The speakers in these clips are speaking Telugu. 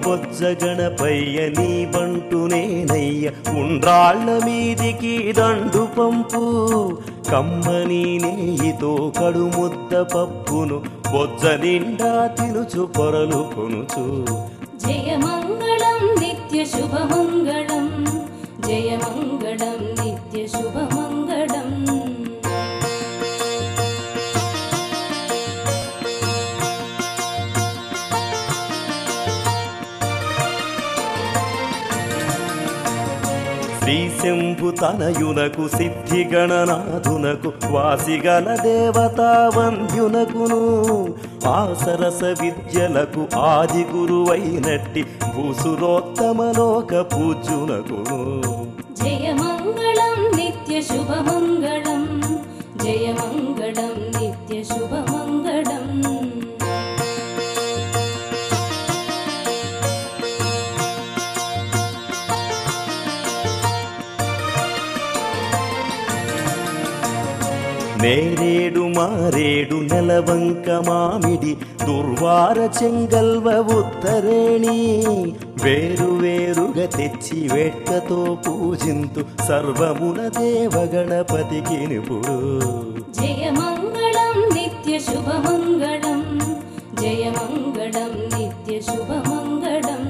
బొజ్జ గణపయ్య నీ బంటు నేనయ్య ఉండ్రాళ్ళ మీదికి దండు పంపు కమ్మని నెయ్యితో కడుముద్ద పప్పును బొజ్జ నిండా తినుచు పొరలు కొనుచు జయమంగళం నిత్య శుభమంగళం జయమంగళం నిత్య శుభమంగళం శ్రీశంభు తనయునకు సిద్ధి గణనాథునకు వాసిగల దేవతా వంద్యునకును ఆసరస విద్యలకు ఆది గురువైనట్టి భూసురోత్తమలోక పూజ్యునకును జయమంగళం నిత్య శుభమంగళం జయమంగళం నిత్య శుభమంగళం నేరేడు మారేడు నెలవంక మామిడి దుర్వార చెంగల్వ ఉత్తరేణి వేరు వేరుగా తెచ్చి వేట్కతో పూజింతు సర్వమున దేవ గణపతికి నిపుడు జయమంగళం నిత్య శుభమంగళం జయమంగళం నిత్య శుభమంగళం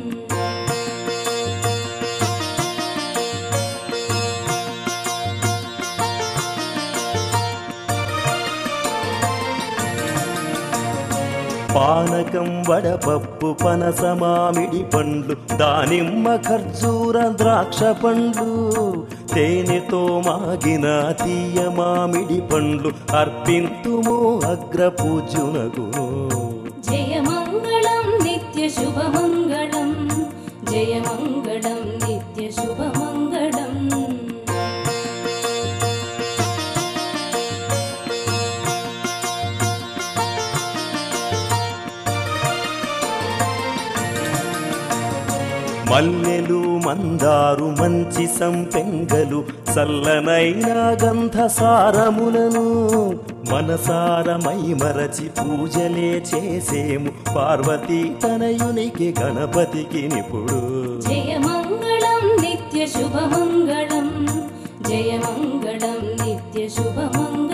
పానకం వడపప్పు పనస మామిడి పండ్లు దానిమ్మ ఖర్జూర ద్రాక్ష పండ్లు తేనెతో మాగిన తీయ మామిడి పండ్లు అర్పింతుము అగ్ర పూజునగును జయమంగళం నిత్య శుభమంగళం జయమంగళం నిత్య శుభమంగళం మల్లెలు మందారు మంచి సంపెంగలు చల్లనైన గంధ సారములను మనసారమై మరచి పూజలే చేసేము పార్వతీ తనయునికి గణపతికి నిపుడు జయమంగళం నిత్య శుభమంగళం జయమంగళం నిత్య శుభమంగళం